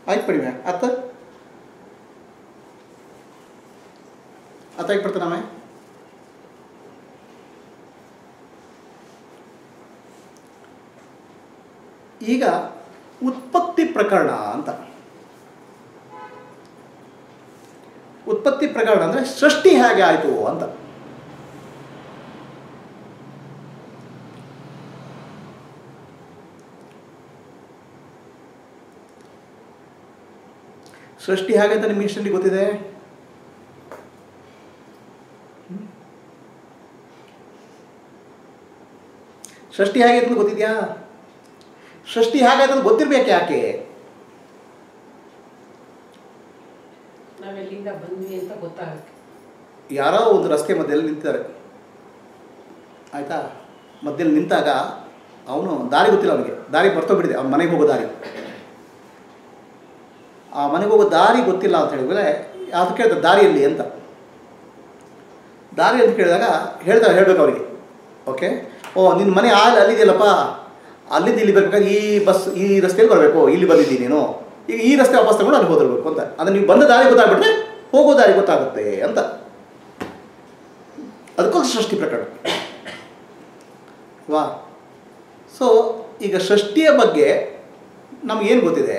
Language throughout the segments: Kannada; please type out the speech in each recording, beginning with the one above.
ಆಯ್ತು ಪಡಿಮೆ ಅತ್ತ ಅತ್ತ ಆಯ್ತು ಪಡ್ತಾನಮ್ಮ ಈಗ ಉತ್ಪತ್ತಿ ಪ್ರಕರಣ ಅಂತ ಉತ್ಪತ್ತಿ ಪ್ರಕರಣ ಅಂದರೆ ಸೃಷ್ಟಿ ಹೇಗೆ ಆಯಿತು ಅಂತ ಸೃಷ್ಟಿ ಹೇಗೆ ಅಂತ ನಿಮಗೆ ಇಷ್ಟಲ್ಲಿ ಗೊತ್ತಿದೆ ಹ್ಮ್? ಸೃಷ್ಟಿ ಹೇಗೆ ಅಂತ ಗೊತ್ತಿದೆಯಾ ಸೃಷ್ಟಿ ಹೇಗೆ ಅಂತ ಗೊತ್ತಿರ್ಬೇಕು ಯಾಕೆ ನಾವೆಲ್ಲಿಂದ ಬಂದ್ವಿ ಅಂತ ಗೊತ್ತಾಗಕ್ಕೆ ಯಾರೋ ಒಂದು ರಸ್ತೆ ಮಧ್ಯದಲ್ಲಿ ನಿಂತಿದ್ದಾರೆ ಆಯಿತಾ ಮಧ್ಯದಲ್ಲಿ ನಿಂತಾಗ ಅವನು ದಾರಿ ಗೊತ್ತಿಲ್ಲ ಅವನಿಗೆ ದಾರಿ ಬರ್ತೋಗ್ಬಿಟ್ಟಿದೆ ಅವ್ನ ಮನೆಗೆ ಹೋಗೋ ದಾರಿ ಆ ಮನೆಗೆ ಹೋಗೋ ದಾರಿ ಗೊತ್ತಿಲ್ಲ ಅಂತ ಹೇಳಿದ್ರೆ ಅದು ಕೇಳ್ತಾರೆ ದಾರಿಯಲ್ಲಿ ಅಂತ ದಾರಿ ಅಂತ ಕೇಳಿದಾಗ ಹೇಳ್ತಾರೆ ಹೇಳ್ಬೇಕು ಅವರಿಗೆ ಓಕೆ ಓ ನಿನ್ನ ಮನೆ ಅಲ್ಲಿ ಅಲ್ಲಿದೆಯಲ್ಲಪ್ಪ ಅಲ್ಲಿಂದ ಇಲ್ಲಿ ಬರ್ಬೇಕಾದ್ರೆ ಈ ಬಸ್ ಈ ರಸ್ತೆಯಲ್ಲಿ ಬರಬೇಕು ಇಲ್ಲಿ ಬಂದಿದ್ದೀನಿ ನೀನು ಈಗ ಈ ರಸ್ತೆ ವಾಪಸ್ ತಗೊಂಡು ಅಲ್ಲಿ ಹೋದಿರ್ಬೇಕು ಅಂತ ಅಂದರೆ ನೀವು ಬಂದ ದಾರಿ ಗೊತ್ತಾಗ್ಬಿಟ್ರೆ ಹೋಗೋ ದಾರಿ ಗೊತ್ತಾಗುತ್ತೆ ಅಂತ ಅದಕ್ಕೋಸ್ಕರ ಸೃಷ್ಟಿ ಪ್ರಕರಣ ವಾ ಸೊ ಈಗ ಸೃಷ್ಟಿಯ ಬಗ್ಗೆ ನಮಗೇನು ಗೊತ್ತಿದೆ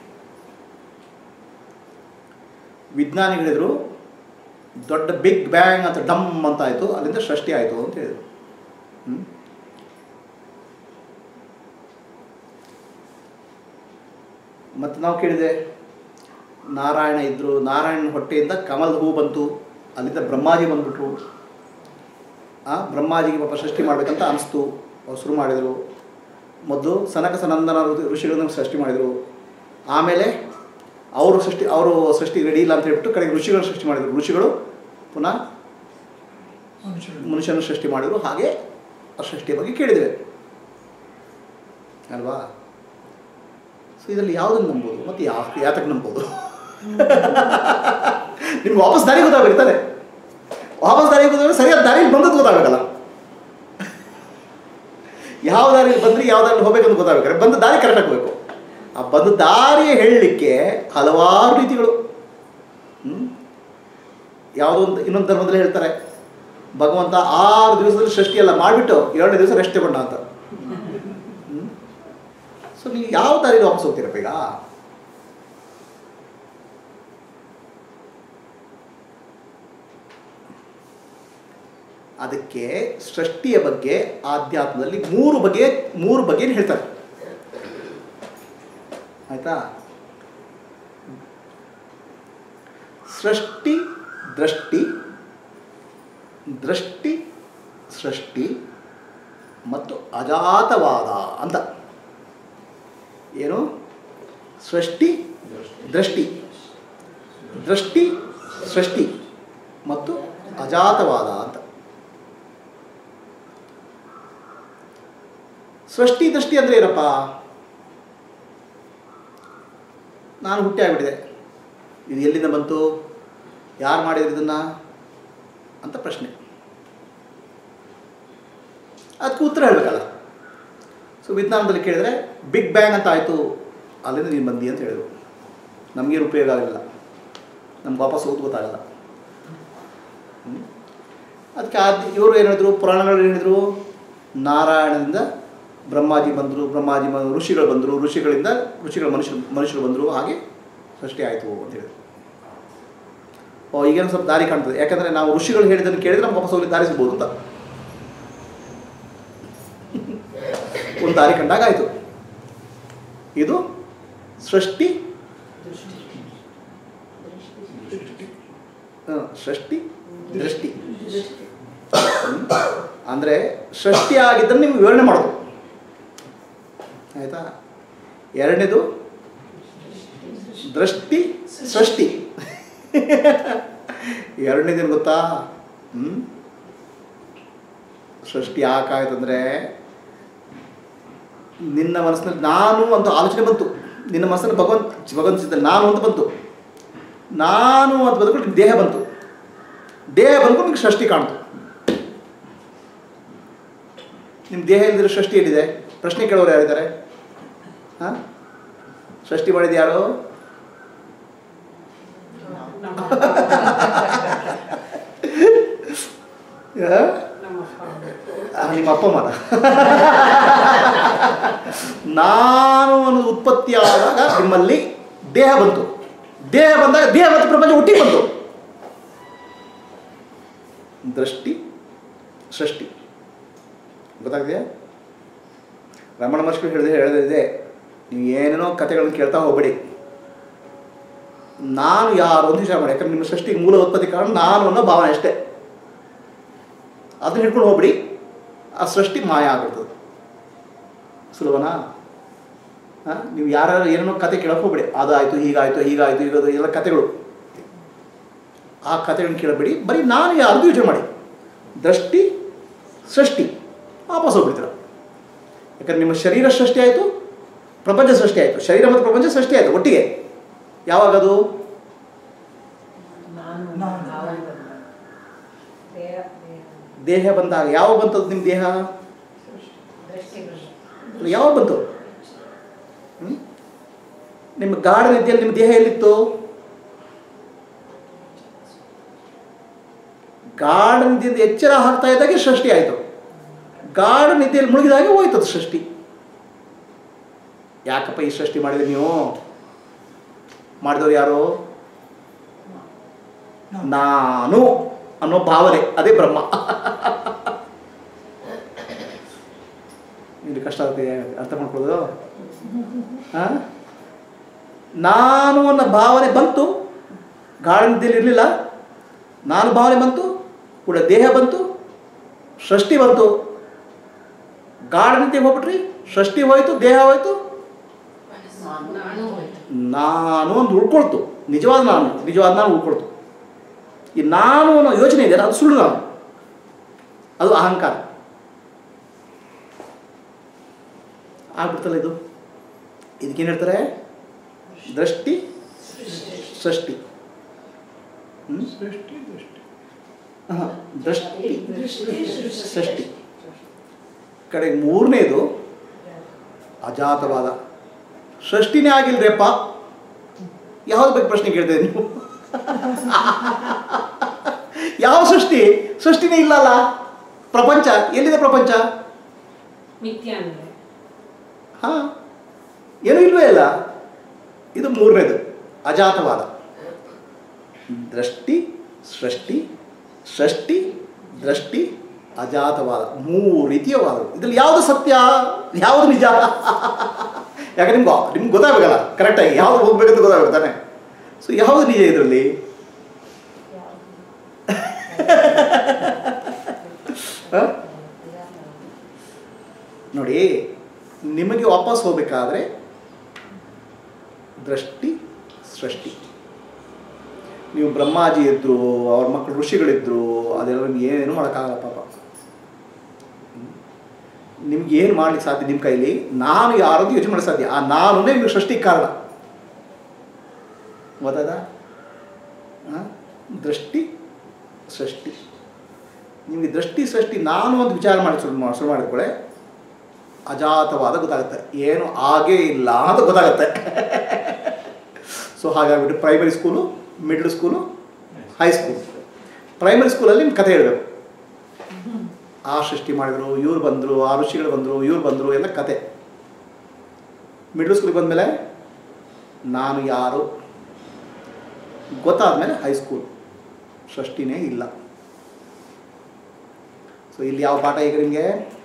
ವಿಜ್ಞಾನಿಗಳಿದ್ರು ದೊಡ್ಡ ಬಿಗ್ ಬ್ಯಾಂಗ್ ಅಂತ ಡಮ್ ಅಂತ ಆಯಿತು ಅಲ್ಲಿಂದ ಸೃಷ್ಟಿ ಆಯಿತು ಅಂತ ಹೇಳಿದರು ಹ್ಮ್? ಮತ್ತು ನಾವು ಕೇಳಿದೆ ನಾರಾಯಣ ಇದ್ದರು ನಾರಾಯಣನ ಹೊಟ್ಟೆಯಿಂದ ಕಮಲದ ಹೂ ಬಂತು ಅಲ್ಲಿಂದ ಬ್ರಹ್ಮಾಜಿ ಬಂದ್ಬಿಟ್ರು ಆ ಬ್ರಹ್ಮಾಜಿಗೆ ಪಾಪ ಸೃಷ್ಟಿ ಮಾಡಬೇಕಂತ ಅನಿಸ್ತು ಅವ್ರು ಶುರು ಮಾಡಿದರು ಮೊದಲು ಸನಕ ಸನಂದನ ಋ- ಋಷಿಗಳನ್ನು ಸೃಷ್ಟಿ ಮಾಡಿದರು ಆಮೇಲೆ ಅವರು ಸೃಷ್ಟಿ ಅವರು ಸೃಷ್ಟಿ ರೆಡಿ ಇಲ್ಲ ಅಂತ ಹೇಳ್ಬಿಟ್ಟು ಕಡೆಗೆ ಋಷಿಗಳು ಸೃಷ್ಟಿ ಮಾಡಿದರು ಋಷಿಗಳು ಪುನಃ ಮನುಷ್ಯನ ಸೃಷ್ಟಿ ಮಾಡಿದರು ಹಾಗೆ ಆ ಸೃಷ್ಟಿಯ ಬಗ್ಗೆ ಕೇಳಿದ್ದೇವೆ ಅಲ್ವಾ ಸೊ ಇದರಲ್ಲಿ ಯಾವುದನ್ನು ನಂಬೋದು ಮತ್ತು ಯಾವ ಯಾತಕ್ಕೆ ನಂಬೋದು ನಿಮ್ಗೆ ವಾಪಸ್ ದಾರಿ ಗೊತ್ತಾಗ್ಬಿಡ್ತಾರೆ ವಾಪಸ್ ದಾರಿ ಗೊತ್ತಾಗ ಸರಿಯಾದ ದಾರಿಯಲ್ಲಿ ಬಂದದ್ದು ಗೊತ್ತಾಗಬೇಕಲ್ಲ ಯಾವ ದಾರಿಯಲ್ಲಿ ಬಂದ್ರಿ ಯಾವ ದಾರಿಯಲ್ಲಿ ಹೋಗ್ಬೇಕಂತ ಗೊತ್ತಾಗಬೇಕಾದ್ರೆ ಬಂದ ದಾರಿ ಕರೆಕ್ಟ್ ಆಗಬೇಕು ಆ ಬಂದ ದಾರಿ ಹೇಳಲಿಕ್ಕೆ ಹಲವಾರು ರೀತಿಗಳು ಹ್ಮ್? ಯಾವುದೋ ಒಂದು ಇನ್ನೊಂದು ಧರ್ಮದಲ್ಲಿ ಹೇಳ್ತಾರೆ ಭಗವಂತ ಆರು ದಿವಸದಲ್ಲಿ ಸೃಷ್ಟಿ ಎಲ್ಲ ಮಾಡಿಬಿಟ್ಟು ಏಳನೇ ದಿವಸ ರೆಸ್ಟ್ ತಗೊಂಡ ಅಂತ ಸೊ ನೀವು ಯಾವ ದಾರಿಯಲ್ಲಿ ವಾಪಸ್ ಹೋಗ್ತೀರಪ್ಪ ಈಗ ಅದಕ್ಕೆ ಸೃಷ್ಟಿಯ ಬಗ್ಗೆ ಆಧ್ಯಾತ್ಮದಲ್ಲಿ ಮೂರು ಬಗೆ ಮೂರು ಬಗ್ಗೆ ಹೇಳ್ತಾರೆ ಆಯ್ತಾ ಸೃಷ್ಟಿ ದೃಷ್ಟಿ ದೃಷ್ಟಿ ಸೃಷ್ಟಿ ಮತ್ತು ಅಜಾತವಾದ ಅಂತ ಏನು ಸೃಷ್ಟಿ ದೃಷ್ಟಿ ದೃಷ್ಟಿ ಸೃಷ್ಟಿ ಮತ್ತು ಅಜಾತವಾದ ಅಂತ ಸೃಷ್ಟಿ ದೃಷ್ಟಿ ಅಂದರೆ ಏನಪ್ಪ ನಾನು ಹುಟ್ಟಿ ಆಗಿಬಿಟ್ಟಿದೆ ಇದು ಎಲ್ಲಿಂದ ಬಂತು ಯಾರು ಮಾಡಿದ್ರು ಇದನ್ನು ಅಂತ ಪ್ರಶ್ನೆ ಅದಕ್ಕೆ ಉತ್ತರ ಹೇಳಬೇಕಲ್ಲ ಸೊ ವಿಜ್ಞಾನದಲ್ಲಿ ಕೇಳಿದರೆ ಬಿಗ್ ಬ್ಯಾಂಗ್ ಅಂತ ಆಯಿತು ಅಲ್ಲಿಂದ ನೀನು ಬಂದಿ ಅಂತ ಹೇಳಿದ್ರು ನಮಗೇನು ಉಪಯೋಗ ಆಗಲಿಲ್ಲ ನಮ್ಗೆ ವಾಪಸ್ ಓದ್ ಗೊತ್ತಾಗಲ್ಲ ಹ್ಮ್? ಅದಕ್ಕೆ ಆದ ಇವರು ಏನು ಹೇಳಿದ್ರು ಪುರಾಣಗಳು ಏನು ಹೇಳಿದ್ರು ನಾರಾಯಣದಿಂದ ಬ್ರಹ್ಮಾಜಿ ಬಂದರು ಬ್ರಹ್ಮಾಜಿ ಬಂದರು ಋಷಿಗಳು ಬಂದರು ಋಷಿಗಳಿಂದ ಋಷಿಗಳು ಮನುಷ್ಯರು ಮನುಷ್ಯರು ಬಂದರು ಹಾಗೆ ಸೃಷ್ಟಿ ಆಯಿತು ಅಂತ ಹೇಳಿದ್ರು ಓ ಈಗೇನು ಸ್ವಲ್ಪ ದಾರಿ ಕಾಣ್ತದೆ ಯಾಕಂದರೆ ನಾವು ಋಷಿಗಳು ಹೇಳಿದ್ದನ್ನು ಕೇಳಿದ್ರೆ ನಮ್ಗೆ ವಾಪಸ್ ಹೋಗಿ ದಾರಿ ಸಿಗ್ಬೋದು ಅಂತ ಒಂದು ದಾರಿ ಕಂಡಾಗ ಆಯಿತು ಇದು ಸೃಷ್ಟಿ ಹ, ಸೃಷ್ಟಿ ದೃಷ್ಟಿ ಅಂದರೆ ಸೃಷ್ಟಿ ಆಗಿದ್ದನ್ನು ನಿಮ್ಗೆ ವಿವರಣೆ ಮಾಡೋದು ಆಯಿತಾ ಎರಡನೇದು ದೃಷ್ಟಿ ಸೃಷ್ಟಿ ಎರಡನೇದೇನು ಗೊತ್ತಾ ಹ್ಞೂ ಸೃಷ್ಟಿ ಯಾಕಾಯ್ತಂದರೆ ನಿನ್ನ ಮನಸ್ಸಿನಲ್ಲಿ ನಾನು ಅಂತ ಆಲೋಚನೆ ಬಂತು ನಿನ್ನ ಮನಸ್ಸನ್ನು ಭಗವಂತ ಭಗವಂತ ಚಿಂತನೆ ನಾನು ಅಂತ ಬಂತು ನಾನು ಅಂತ ಬಂದ್ಕೊಂಡು ನಿಮ್ಗೆ ದೇಹ ಬಂತು ದೇಹ ಬಂದ್ಕೊಂಡು ನಿಮ್ಗೆ ಸೃಷ್ಟಿ ಕಾಣ್ತು ನಿಮ್ಮ ದೇಹ ಇಲ್ಲದಿರೋ ಸೃಷ್ಟಿ ಎಲ್ಲಿದೆ ಪ್ರಶ್ನೆ ಕೇಳೋರು ಯಾರಿದ್ದಾರೆ ಹಾಂ ಸೃಷ್ಟಿ ಮಾಡಿದ ಯಾರು ನಿಮ್ಮ ಅಪ್ಪ ಅಮ್ಮನ ನಾನು ಅನ್ನೋದು ಉತ್ಪತ್ತಿ ಆದಾಗ ನಿಮ್ಮಲ್ಲಿ ದೇಹ ಬಂತು ದೇಹ ಬಂದಾಗ ದೇಹ ಮತ್ತು ಪ್ರಪಂಚ ಒಟ್ಟಿಗೆ ಬಂತು ದೃಷ್ಟಿ ಸೃಷ್ಟಿ ಗೊತ್ತಾಗ್ತಿದೆಯಾ ರಮಣ ಮಹರ್ಷಿಗಳು ಹೇಳಿದೆ ಹೇಳದಿದೆ ನೀವು ಏನೇನೋ ಕಥೆಗಳನ್ನು ಕೇಳ್ತಾ ಹೋಗ್ಬೇಡಿ ನಾನು ಯಾರು ಅಂತ ವಿಚಾರ ಮಾಡಿ ಯಾಕಂದ್ರೆ ನಿಮ್ಮ ಸೃಷ್ಟಿಗೆ ಮೂಲ ಉತ್ಪತ್ತಿ ಕಾರಣ ನಾನು ಅನ್ನೋ ಭಾವನೆ ಅಷ್ಟೇ ಅದನ್ನ ಹಿಡ್ಕೊಂಡು ಹೋಗ್ಬಿಡಿ ಆ ಸೃಷ್ಟಿ ಮಾಯ ಆಗ್ಬಿಡ್ತದೆ ಸುಲಭನಾ ಹಾಂ ನೀವು ಯಾರು ಏನೇನೋ ಕತೆ ಕೇಳಕ್ಕೆ ಹೋಗ್ಬೇಡಿ ಅದಾಯಿತು ಹೀಗಾಯಿತು ಹೀಗಾಯಿತು ಹೀಗಾಯ್ತು ಎಲ್ಲ ಕತೆಗಳು ಆ ಕಥೆಗಳನ್ನ ಕೇಳಬೇಡಿ ಬರೀ ನಾನು ಯಾರ್ದು ಯೋಚನೆ ಮಾಡಿ ದೃಷ್ಟಿ ಸೃಷ್ಟಿ ವಾಪಸ್ ಹೋಗ್ಬಿಡ್ತೀರ ಯಾಕಂದ್ರೆ ನಿಮ್ಮ ಶರೀರ ಸೃಷ್ಟಿ ಆಯಿತು ಪ್ರಪಂಚ ಸೃಷ್ಟಿ ಆಯಿತು ಶರೀರ ಮತ್ತು ಪ್ರಪಂಚ ಸೃಷ್ಟಿ ಆಯಿತು ಒಟ್ಟಿಗೆ ಯಾವಾಗದು ನಾನು ನಾನು. ನಾವು ದೇಹ ದೇಹ ದೇಹ ಬಂದಾಗ ಯಾವ ಬಂತದ್ದು ನಿಮ್ಮ ದೇಹ ದೃಷ್ಟಿಗಳು ಯಾವಾಗ ಬಂತು ಹ್ಮ್? ನಿಮ್ಮ ಗಾಢ ನಿದ್ದೆಯಲ್ಲಿ ನಿಮ್ಮ ದೇಹ ಎಲ್ಲಿತ್ತು ಗಾಢ ನಿದ್ದೆಯಿಂದ ಎಚ್ಚರ ಹಾಕ್ತಾ ಇದ್ದಾಗೆ ಸೃಷ್ಟಿ ಆಯಿತು ಗಾಢ ನಿದ್ದೆಯಲ್ಲಿ ಮುಳುಗಿದಾಗೆ ಹೋಯ್ತದು ಸೃಷ್ಟಿ ಯಾಕಪ್ಪ ಈ ಸೃಷ್ಟಿ ಮಾಡಿದ್ರೆ ನೀವು ಮಾಡಿದವ್ರು ಯಾರು ನಾನು ಅನ್ನೋ ಭಾವನೆ ಅದೇ ಬ್ರಹ್ಮ ಇಲ್ಲಿ ಕಷ್ಟ ಆಗ್ತಿದೆ ಅರ್ಥ ಮಾಡ್ಕೊಳ್ಳೋದು ಆ? ನಾನು ಅನ್ನೋ ಭಾವನೆ ಬಂತು ಗಾಳಿನಲ್ಲಿ ಇರಲಿಲ್ಲ ನಾನು ಭಾವನೆ ಬಂತು ಕೂಡ ದೇಹ ಬಂತು ಸೃಷ್ಟಿ ಬಂತು ಗಾಢನಿದ್ದೆ ಹೋಗ್ಬಿಟ್ರಿ ಸೃಷ್ಟಿ ಹೋಯ್ತು ದೇಹ ಹೋಯ್ತು ನಾನು ಹೋಯ್ತು ನಾನು ಒಂದು ಉಳ್ಕೊಳ್ತು ನಿಜವಾದ ನಾನು ನಿಜವಾದ ನಾನು ಉಳ್ಕೊಳ್ತು ಈ ನಾನು ಅನ್ನೋ ಯೋಚನೆ ಇದೆ ಅದು ಸುಳ್ಳು ನಾನು ಅದು ಅಹಂಕಾರ ಆಗ್ಬಿಡ್ತಲ್ಲ ಇದು ಇದಕ್ಕೇನು ಹೇಳ್ತಾರೆ ದೃಷ್ಟಿ ಸೃಷ್ಟಿ ಹ್ಮ್? ಸೃಷ್ಟಿ ದೃಷ್ಟಿ ಆಹಾ, ದೃಷ್ಟಿ ಸೃಷ್ಟಿ ಕಡೆ ಮೂರನೇದು ಅಜಾತವಾದ ಸೃಷ್ಟಿನೇ ಆಗಿಲ್ರಿಯಪ್ಪ ಯಾವ್ದು ಬಗ್ಗೆ ಪ್ರಶ್ನೆ ಕೇಳ್ತೇವೆ ನೀವು ಯಾವ ಸೃಷ್ಟಿ ಸೃಷ್ಟಿನೇ ಇಲ್ಲಲ್ಲ ಪ್ರಪಂಚ ಎಲ್ಲಿದೆ ಪ್ರಪಂಚ ಮಿಥ್ಯ ಅಂದ್ರೆ ಹಾ ಏನೂ ಇಲ್ವೇ ಇಲ್ಲ ಇದು ಮೂರನೇದು ಅಜಾತವಾದ ದೃಷ್ಟಿ ಸೃಷ್ಟಿ ಸೃಷ್ಟಿ ದೃಷ್ಟಿ ಅಜಾತವಾದ ಮೂರು ರೀತಿಯ ವಾದ ಇದರಲ್ಲಿ ಯಾವುದು ಸತ್ಯ ಯಾವುದು ನಿಜ ಯಾಕೆ ನಿಮ್ಗೆ ನಿಮ್ಗೆ ಗೊತ್ತಾಗಬೇಕಲ್ಲ ಕರೆಕ್ಟಾಗಿ ಯಾವ್ದು ಹೋಗ್ಬೇಕಂತ ಗೊತ್ತಾಗಬೇಕು ತಾನೆ ಸೊ ಯಾವುದು ನಿಜ ಇದರಲ್ಲಿ ಆ? ನೋಡಿ ನಿಮಗೆ ವಾಪಸ್ ಹೋಗಬೇಕಾದ್ರೆ ದೃಷ್ಟಿ ಸೃಷ್ಟಿ ನೀವು ಬ್ರಹ್ಮಾಜಿ ಇದ್ದರು ಅವ್ರ ಮಕ್ಕಳು ಋಷಿಗಳಿದ್ರು ಅದೆಲ್ಲ ನಿಮ್ಗೆ ಏನು ಮಾಡೋಕ್ಕಾಗಲ್ಲ ಪಾಪ ನಿಮ್ಗೆ ಏನು ಮಾಡ್ಲಿಕ್ಕೆ ಸಾಧ್ಯ ನಿಮ್ಮ ಕೈಲಿ ನಾನು ಯಾರದ್ದು ಯೋಚನೆ ಮಾಡಕ್ಕೆ ಸಾಧ್ಯ ಆ ನಾನೇ ನಿಮಗೆ ಸೃಷ್ಟಿಗೆ ಕಾರಣ ಗೊತ್ತಾದ ದೃಷ್ಟಿ ಸೃಷ್ಟಿ ನಿಮಗೆ ದೃಷ್ಟಿ ಸೃಷ್ಟಿ ನಾನು ಒಂದು ವಿಚಾರ ಮಾಡಿ ಶುರು ಮಾಡಿ ಶುರು ಮಾಡಿದ್ಕೊಳ್ಳೆ ಅಜಾತವಾದ ಗೊತ್ತಾಗುತ್ತೆ ಏನು ಆಗೇ ಇಲ್ಲ ಅಂತ ಗೊತ್ತಾಗುತ್ತೆ ಸೊ ಹಾಗಾಗ್ಬಿಟ್ಟು primary school middle school high school primary ಸ್ಕೂಲಲ್ಲಿ ನಿಮ್ಮ ಕಥೆ ಹೇಳಬೇಕು ಆ ಸೃಷ್ಟಿ ಮಾಡಿದ್ರು ಇವ್ರು ಬಂದರು ಆ ಋಷಿಗಳು ಬಂದರು ಇವ್ರು ಬಂದರು ಎಲ್ಲ ಕತೆ ಮಿಡ್ಲ್ ಸ್ಕೂಲಿಗೆ ಬಂದಮೇಲೆ ನಾನು ಯಾರು ಗೊತ್ತಾದ್ಮೇಲೆ ಹೈಸ್ಕೂಲ್ ಸೃಷ್ಟಿನೇ ಇಲ್ಲ ಸೊ ಇಲ್ಲಿ ಯಾವ ಪಾಠ ಈಗ ನಿಮಗೆ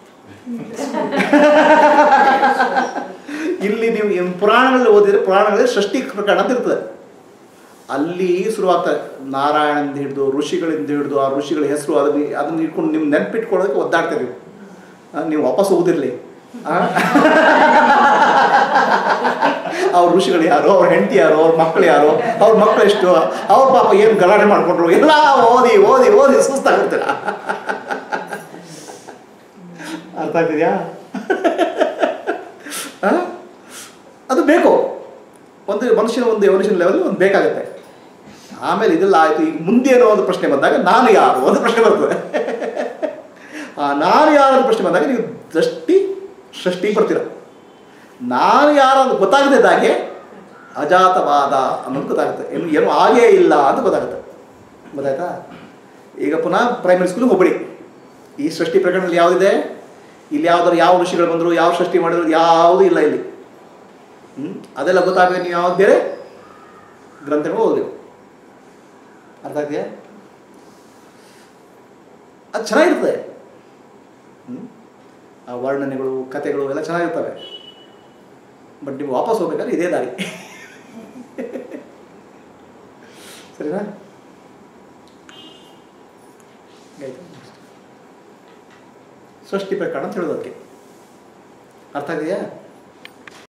ಇಲ್ಲಿ ನೀವು ಏನು ಪುರಾಣಗಳಲ್ಲಿ ಓದಿದ್ರೆ ಪುರಾಣಗಳಲ್ಲಿ ಸೃಷ್ಟಿ ಪ್ರಕರಣ ಅಂತ ಇರ್ತದೆ ಅಲ್ಲಿ ಶುರುವಾಗ್ತದೆ ನಾರಾಯಣದಿಂದ ಹಿಡಿದು ಋಷಿಗಳಿಂದ ಹಿಡಿದು ಆ ಋಷಿಗಳ ಹೆಸರು ಅದನ್ನ ಅದನ್ನ ಇಟ್ಕೊಂಡು ನಿಮ್ಮ ನೆನ್ಪಿಟ್ಕೊಳ್ಳೋದಕ್ಕೆ ಒದ್ದಾಡ್ತೀರಿ ಆ, ನೀವು ವಾಪಸ್ ಓದಿರಲಿ ಅವ್ರ ಋಷಿಗಳು ಯಾರು ಅವ್ರ ಹೆಂಡತಿ ಯಾರು ಅವ್ರ ಮಕ್ಕಳು ಯಾರು ಅವ್ರ ಮಕ್ಕಳು ಎಷ್ಟು ಅವ್ರ ಪಾಪ ಏನು ಗಲಾಟೆ ಮಾಡ್ಕೊಂಡ್ರು ಎಲ್ಲ ಓದಿ ಓದಿ ಓದಿ ಸುಸ್ತಾಗಿರ್ತೀರ ಅರ್ಥ ಆಗ್ತಿದ್ಯಾ ಆ? ಅದು ಬೇಕು ಒಂದು ಮನುಷ್ಯನ ಒಂದು ಎವಲ್ಯೂಷನ್ ಲೆವೆಲ್ ಒಂದು ಬೇಕಾಗುತ್ತೆ ಆಮೇಲೆ ಇದೆಲ್ಲ ಆಯಿತು ಈಗ ಮುಂದೆ ಏನೋ ಒಂದು ಪ್ರಶ್ನೆ ಬಂದಾಗ ನಾನು ಯಾರು ಒಂದು ಪ್ರಶ್ನೆ ಬರ್ತದೆ ಆ ನಾನು ಯಾರು ಅಂತ ಪ್ರಶ್ನೆ ಬಂದಾಗ ನೀವು ದೃಷ್ಟಿ ಸೃಷ್ಟಿಗೆ ಬರ್ತೀರ ನಾನು ಯಾರು ಅಂತ ಗೊತ್ತಾಗದಿದ್ದಾಗೆ ಅಜಾತವಾದ ಅನ್ನೋದು ಗೊತ್ತಾಗುತ್ತೆ ಏನು ಏನೂ ಆಗೇ ಇಲ್ಲ ಅಂತ ಗೊತ್ತಾಗುತ್ತೆ ಗೊತ್ತಾಯ್ತಾ ಈಗ ಪುನಃ ಪ್ರೈಮರಿ ಸ್ಕೂಲಿಗೆ ಹೋಗ್ಬಿಡಿ ಈ ಸೃಷ್ಟಿ ಪ್ರಕರಣದಲ್ಲಿ ಯಾವುದಿದೆ ಇಲ್ಲಿ ಯಾವ್ದಾದ್ರು ಯಾವ ಋಷಿಗಳು ಬಂದರು ಯಾವ ಸೃಷ್ಟಿ ಮಾಡಿದ್ರು ಯಾವುದೂ ಇಲ್ಲ ಇಲ್ಲಿ ಹ್ಞೂ ಅದೆಲ್ಲ ಗೊತ್ತಾಗಬೇಕು ನೀವು ಯಾವ್ದು ಬೇರೆ ಗ್ರಂಥಗಳು ಓದಬೇಕು ಅರ್ಥ ಆಗ್ತೀಯಾ ಅದು ಚೆನ್ನಾಗಿರ್ತದೆ ಹ್ಮ್? ಆ ವರ್ಣನೆಗಳು ಕಥೆಗಳು ಎಲ್ಲ ಚೆನ್ನಾಗಿರ್ತವೆ ಬಟ್ ನೀವು ವಾಪಸ್ ಹೋಗ್ಬೇಕಾದ್ರೆ ಇದೇ ದಾರಿ ಸರಿನಾ ಆಯ್ತು. ಸೃಷ್ಟಿ ಪ್ರಕರಣ ಅಂತ ಹೇಳೋದು ಅದಕ್ಕೆ ಅರ್ಥ ಆಗಿದೆಯಾ